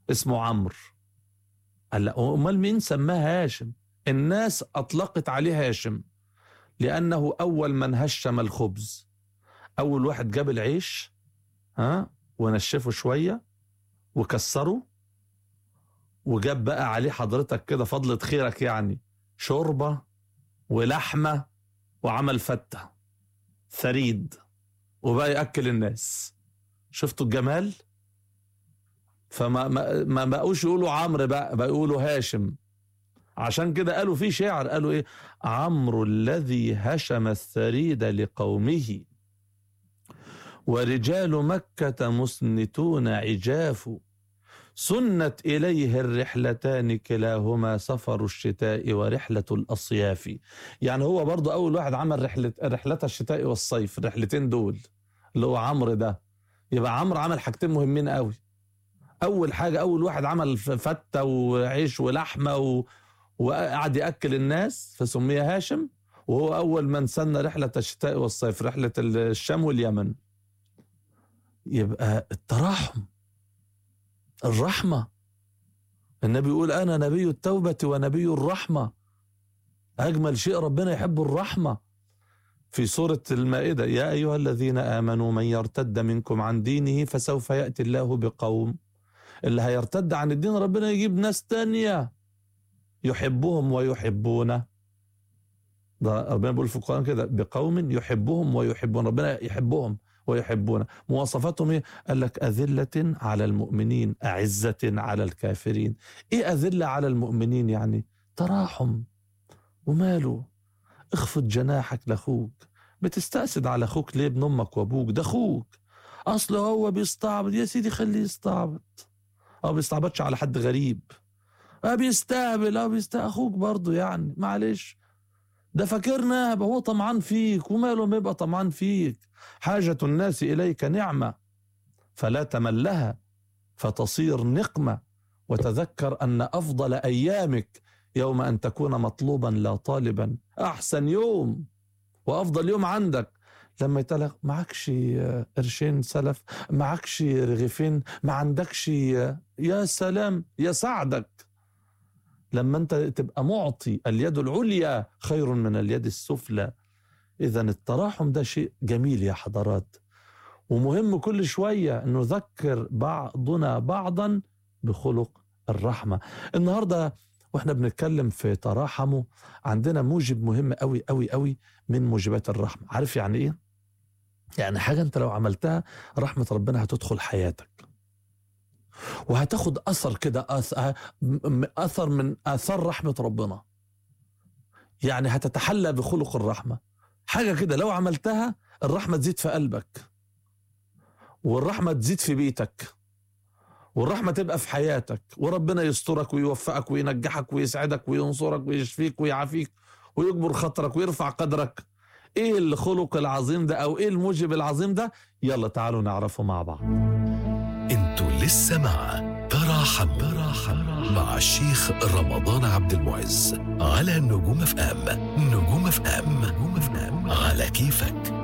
اسمه عمرو قال لا امال مين سماه هاشم الناس اطلقت عليه هاشم لانه اول من هشم الخبز اول واحد جاب العيش ها ونشفه شويه وكسره وجاب بقى عليه حضرتك كده فضلة خيرك يعني شوربة ولحمة وعمل فتة ثريد وبقى يأكل الناس شفتوا الجمال فما ما, ما بقوش يقولوا عمرو بقى بقى يقولوا هاشم عشان كده قالوا في شعر قالوا ايه عمرو الذي هشم الثريد لقومه ورجال مكة مسنتون عجاف سنت إليه الرحلتان كلاهما سفر الشتاء ورحلة الأصياف يعني هو برضو أول واحد عمل رحلة رحلة الشتاء والصيف الرحلتين دول اللي هو عمرو ده يبقى عمرو عمل حاجتين مهمين قوي أول حاجة أول واحد عمل فتة وعيش ولحمة و... وقعد يأكل الناس فسمي هاشم وهو أول من سن رحلة الشتاء والصيف رحلة الشام واليمن يبقى التراحم الرحمة النبي يقول أنا نبي التوبة ونبي الرحمة أجمل شيء ربنا يحب الرحمة في سورة المائدة يا أيها الذين آمنوا من يرتد منكم عن دينه فسوف يأتي الله بقوم اللي هيرتد عن الدين ربنا يجيب ناس تانية يحبهم ويحبونه ده ربنا بيقول في القرآن كده بقوم يحبهم ويحبون ربنا يحبهم ويحبونه مواصفاتهم ايه قال لك أذلة على المؤمنين أعزة على الكافرين ايه أذلة على المؤمنين يعني تراحم وماله اخفض جناحك لاخوك بتستأسد على اخوك ليه ابن امك وابوك ده اخوك اصله هو بيستعبط يا سيدي خليه يستعبط اه بيستعبطش على حد غريب اه بيستهبل اه بيستهبل اخوك برضه يعني معلش ده فاكرنا هو طمعان فيك وماله ما يبقى طمعان فيك حاجة الناس إليك نعمة فلا تملها فتصير نقمة وتذكر أن أفضل أيامك يوم أن تكون مطلوبا لا طالبا أحسن يوم وأفضل يوم عندك لما يتقال معكش قرشين سلف معكش رغيفين ما عندكش يا سلام يا سعدك لما انت تبقى معطي اليد العليا خير من اليد السفلى اذا التراحم ده شيء جميل يا حضرات ومهم كل شويه ان نذكر بعضنا بعضا بخلق الرحمه النهارده واحنا بنتكلم في تراحموا عندنا موجب مهم قوي قوي قوي من موجبات الرحمه عارف يعني ايه يعني حاجه انت لو عملتها رحمه ربنا هتدخل حياتك وهتاخد اثر كده اثر من اثار رحمه ربنا يعني هتتحلى بخلق الرحمه حاجه كده لو عملتها الرحمه تزيد في قلبك والرحمه تزيد في بيتك والرحمه تبقى في حياتك وربنا يسترك ويوفقك وينجحك ويسعدك وينصرك ويشفيك ويعافيك ويجبر خاطرك ويرفع قدرك ايه الخلق العظيم ده او ايه الموجب العظيم ده يلا تعالوا نعرفه مع بعض انتوا لسه مع تراحم تراحم مع الشيخ رمضان عبد المعز على نجوم اف ام نجوم اف ام نجوم اف ام على كيفك